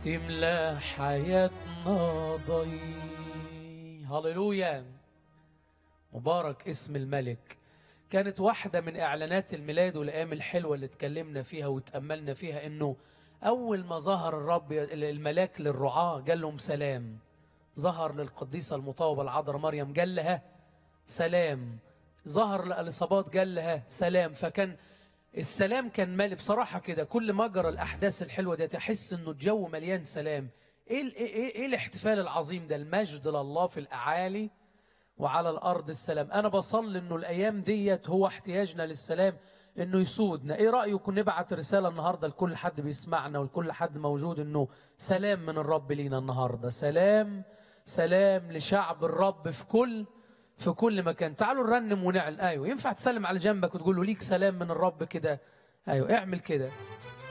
تملى حياتنا ضي هللويا مبارك اسم الملك كانت واحدة من إعلانات الميلاد والأيام الحلوة اللي اتكلمنا فيها وتأملنا فيها إنه أول ما ظهر الرب الملاك للرعاة قال لهم سلام ظهر للقديسة المطاوبة العذراء مريم قال لها سلام ظهر لإليصابات قال لها سلام فكان السلام كان مالي بصراحة كده كل ما جرى الأحداث الحلوة دي تحس إنه الجو مليان سلام إيه, ال- إيه, إيه, إيه الاحتفال العظيم ده المجد لله في الأعالي وعلى الأرض السلام أنا بصلي إنه الأيام ديت هو احتياجنا للسلام إنه يسودنا إيه رأيكم نبعت رسالة النهاردة لكل حد بيسمعنا ولكل حد موجود إنه سلام من الرب لينا النهاردة سلام سلام لشعب الرب في كل في كل مكان تعالوا نرنم ونعلن ايوه ينفع تسلم على جنبك وتقول له ليك سلام من الرب كده ايوه اعمل كده